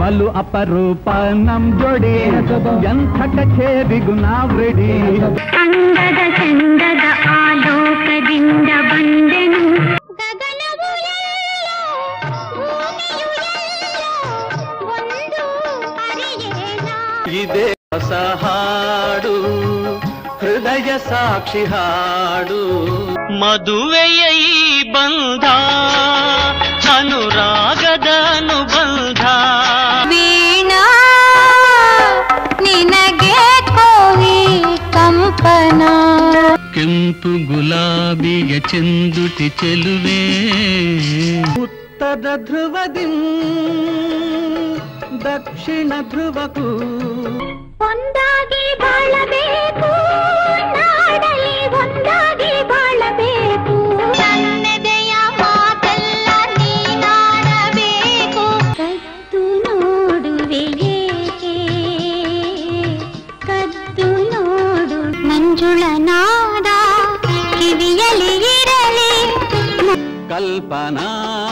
ಬಲು ಅಪರೂಪ ನಮ್ ಜೋಡಿ ಎಂಥ ಕಚೇರಿಗೂ ನಾವ್ ರೆಡಿ ಅಂದದ ಚಂದದ ಆಲೋಕದಿಂದ ಬಂದೆನು ಗಗನವು ಎಲ್ಲೋ, ಭೂಮಿಯು ಎಲ್ಲೋ, ಒಂದು ಅರಿಯೇನ ಇದೇ ಹೊಸ ಹಾಡು ಹೃದಯ ಸಾಕ್ಷಿ ಹಾಡು ಮದುವೆಯ ಈ ಬಂಧ ಅನುರಾಗದ ಅನುಬಂಧ ವೀಣಾ ನಿನಗೆ ಕೋವಿ ಕಂಪನ ಕೆಂಪು ಗುಲಾಬಿಯ ಚೆಂದುಟಿ ಚೆಲುವೆ ಉತ್ತರ ಧ್ರುವದಿ ದಕ್ಷಿಣ ಧ್ರುವಕ್ಕೂ ಒಂದಾಗಿ ಬಾಳಬೇಕು ನಾಡಲಿ ಒಂದಾಗಿ ಬಾಳಬೇಕು ನನ್ನದೆಯ ಮಾತೆಲ್ಲ ನೀನಾಡಬೇಕು ಕದ್ದು ನೋಡುವೆ ಏಕೆ ಕದ್ದು ನೋಡು ಮಂಜುಳ ನಾದ ಕಿವಿಯಲಿ ಇರಲಿ ಕಲ್ಪನಾ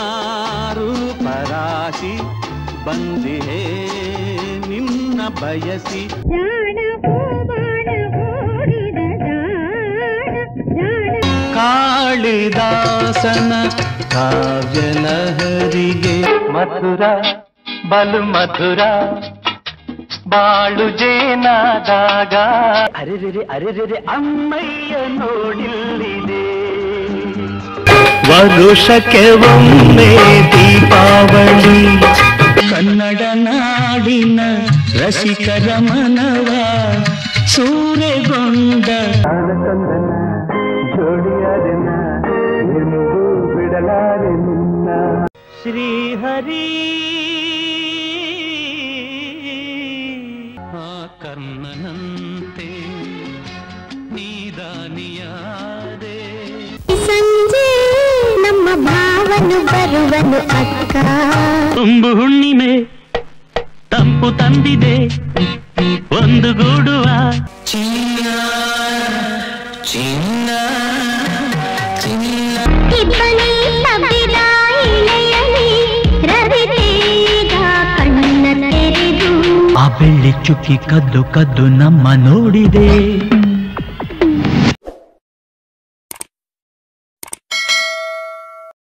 ರೂಪರಾಶಿ ಬಂದಿಹೇ ನಿನ್ನ ಬಯಸಿ ಜಾಣ ಹೂವಾಣ ಓಡಿದ ಜಾಣ ಜಾಣ ಕಾಳಿದಾಸನ ಕಾವ್ಯಲಹರಿಗೆ ಮಧುರ ಬಲು ಮಧುರ ಬಾಳು ಜೇನಾದಾಗ ಅರೆರೆರೆ ಅರೆರೆರೆ ಅಮ್ಮಯ್ಯ ನೋಡಿಲ್ಲಿದೆ ವರುಷಕ್ಕೆ ಒಮ್ಮೆ ದೀಪಾವಳಿ ಕನ್ನಡ ನಾಡಿನ ರಸಿಕರ ಮನವ ಸೂರೆಗೊಂಡ ಜೋಡಿಯಾದೆನ ಎಂದು ಬಿಡಲಾರೆ ನಿನ್ನ ಶ್ರೀಹರಿ ಆ ಕರ್ಣನಂತೆ ನೀದಾನಿಯಾದೆ ಸಂಜೆ ನಮ್ಮ ಭಾವನು ಬರುವನು ಅಕ್ಕ ತುಂಬು ಹುಣ್ಣಿಮೆ ತಂಪು ತಂದಿದೆ ಒಂದು ಗೂಡುವ ಇಬ್ಬನಿ ತಬ್ಬಿದ ಇಳೆಯಲಿ ರವಿತೇಜ ಕಣ್ಣ ತೆರೆದು ಆ ಬೆಳ್ಳಿ ಚುಕ್ಕಿ ಕದ್ದು ಕದ್ದು ನಮ್ಮ ನೋಡಿದೆ